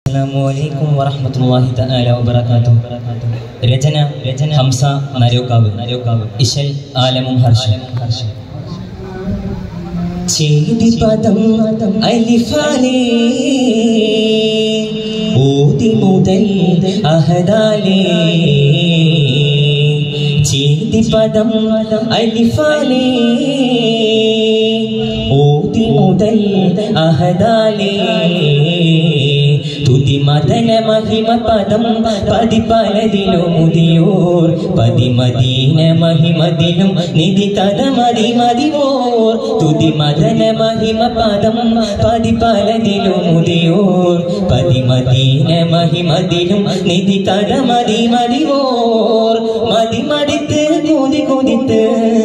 അസ്സലാമലൈക്കും വറഹ്മത്തുള്ളാഹി തആല വബറകാതുഹു രചന രചന ഹംസ നരോക്കാവ് നരോക്കാവ് ഇശൽ ആലമും ഹർഷം ഹർഷം ചേതി പദം അലിഫാലേ ഓതി മുതൽ അഹദാലേ ചേതി പദം അലിഫാലേ ഓതി മുതൽ അഹദാലേ തുതി മദന മഹിമ പദം പതി പലതിലോ മുതിയോർ പതി മദീന മഹിമതിലും നിധി കഥ മതി മതിവോർ തുതി മദന മഹിമ പദം പതി പലതിലോ മുതിയോർ പതി മദീന മഹിമതിലും നിധി കഥ മതി മതിവോർ മതി മടിത്ത് കൊതി കൊതിത്ത്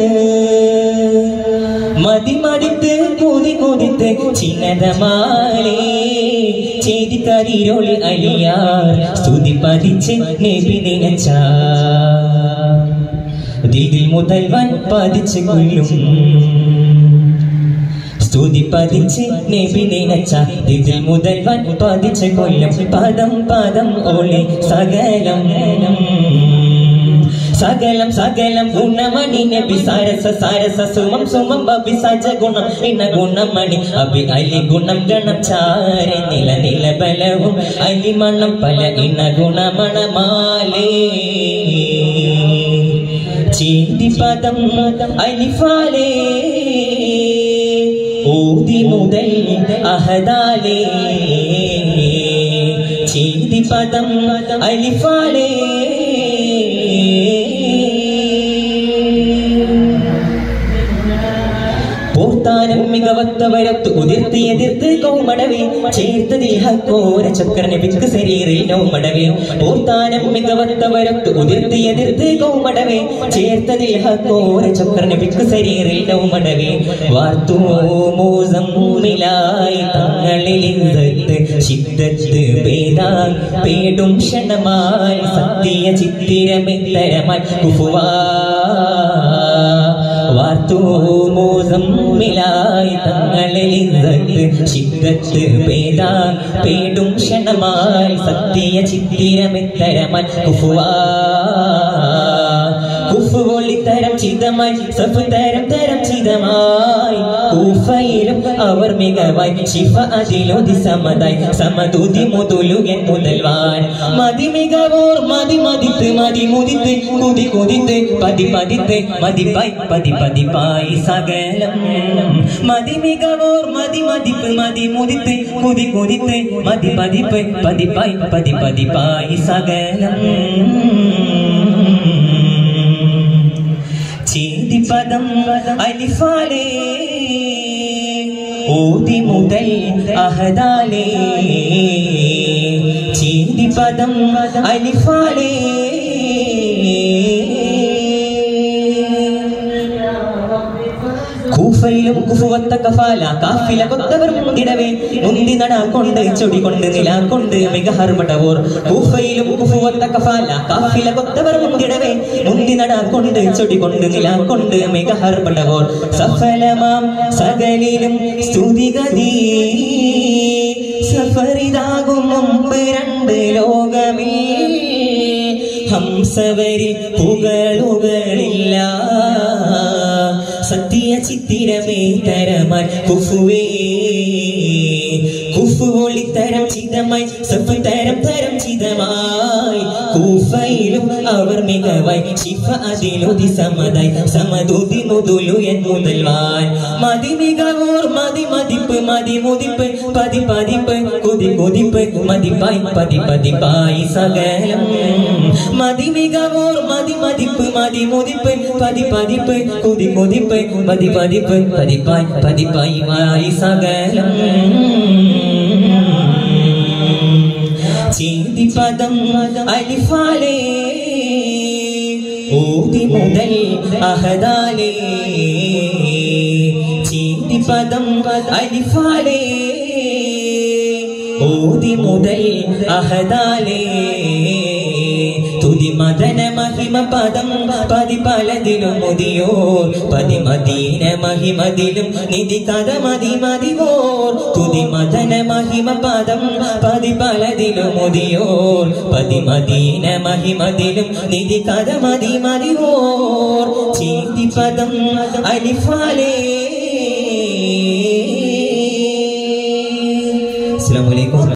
മതി മടിത്ത് കൊതി കൊതിത്ത് ചിന്നതമാലേ ചെയ്തി കരിരൊളി അലിയാർ സ്തുതി പതിച്ച് നബി നിനച്ച ദിൽ മുതൽവൻ പതിച്ച് കൊല്ലും സ്തുതി പതിച്ച് നബി നിനച്ച ദിൽ മുതൽവൻ പതിച്ച് കൊല്ലും പദം പദം ഒളി സകലം സകലം സകലം ഗുണമണി നബി സരസ സരസ സുമം സുമം ബബി സജ ഗുണം ഇന്ന ഗുണമണി അബി അലി ഗുണം ഗണം ചാര നില നില ബലവും അലി മണം പല ഇന്ന ഗുണമണമാലേ ചീന്തി പദം അലിഫാലേ ഊതി മുതൽ അഹദാലേ ചീന്തി പദം അലിഫാലേ പൂർത്താനം മികവത്തവരത്ത് ഉതിർത്തി എതിർത്ത് കൗമടവേ ചേർത്തതിൽ ഹക്കോര ചക്രനെ വിക്ക് ശരീരിൽ നൗമടവേ പൂർത്താനം മികവത്തവരത്ത് ഉതിർത്തി എതിർത്ത് കൗമടവേ ചേർത്തതിൽ ഹക്കോര ചക്രനെ വിക്ക് ശരീരിൽ നൗമടവേ വാർത്തു മോസം മൂമിലായി തങ്ങളിൽ ഇന്നത്ത് ശിദ്ധത്ത് പേരായി പേടും ക്ഷണമായി സത്യ ചിത്തിരമെത്തരമായി കുഫുവാ വാർത്തു മോസമ്മിലായി തങ്ങളിൽ ഇന്നത്ത് ശിദ്ധത്ത് പേരാ പേടും ക്ഷണമായി സത്യ ചിത്തിരമെത്തരമായി കുഫുവാ കുഫ് ഒളിത്തരം ചിതമായി സഫ് തരം തരം ചിതമായി കൂഫയിലും അവർ മികവായി ശിഫ അതിലൊതി സമതായി സമതുതി മുതുലുകൻ മുതൽവാൻ മതി മികവോർ മതി മതിത്ത് മതി മുതിത്ത് കുതി കുതിത്ത് പതി പതിത്ത് മതിപ്പായി പതി പതിപ്പായി സകലം മതി മികവോർ മതി മതിപ്പ് മതി മുതിത്ത് കുതി കുതിത്ത് മതി പതിപ്പ് പതിപ്പായി പതി പതിപ്പായി സകലം ചേതി പദം അലിഫാലേ ഓതി മുതൽ അഹദാലേ ചേതി പദം അലിഫാലേ കൂഫയിലും കുഫുവത്ത കഫാല കാഫില കൊത്തവർ മുന്തിടവേ മുന്തി നട കൊണ്ട് ചൊടി കൊണ്ട് നില കൊണ്ട് മിക ഹർമടവോർ കൂഫയിലും കുഫുവത്ത കഫാല കാഫില കൊത്തവർ മുന്തിടവേ മുന്തി നട കൊണ്ട് ചൊടി കൊണ്ട് നില കൊണ്ട് മിക ഹർമടവോർ സഫലമാം സകലിലും സ്തുതിഗതി സഫരിതാകും മുമ്പ് രണ്ട് ലോകമേ ഹംസവരി പുകളുകളില്ല സത്യ ചിത്തിരമേ തരമായി കുഫുവേ കുഫു ഒളിത്തരം ചിതമായി സഫ് തരം തരം ചിതമായി കൂഫയിലും അവർ മികവായി ശിഫ അതിലൊതി സമതായി സമതുതി മുതുലു എൻ മുതൽവാൻ മതി മികവോർ മതി മതിപ്പ് മതി മുതിപ്പ് പതി പതിപ്പ് കൊതി കൊതിപ്പ് മതിപ്പായി പതി പതിപ്പായി സകലം മതി മികവോർ മതി മതിപ്പ് മതി മുതിപ്പ് പതി പതിപ്പ് കൊതി കൊതിപ്പ് മതി പതിപ്പ് പതിപ്പായി പതിപ്പായി വായി സകലം ചേതി പദം അലിഫാലേ ഓതി മുതൽ അഹദാലേ ചേതി പദം അലിഫാലേ ഓതി മുതൽ അഹദാലേ തുതി മദന മഹി മഹിമ പദം പതി പലതിലും മുതിയോർ പതി മദീന മഹിമതിലും നിധി കഥ മതി മതിവോർ തുതി മദന മഹിമ പദം പതി പലതിലും മുതിയോർ പതി മദീന മഹിമതിലും നിധി കഥ മതി മതിവോർ ചീന്തി പദം അലിഫാലേ അസ്സലാമു അലൈക്കും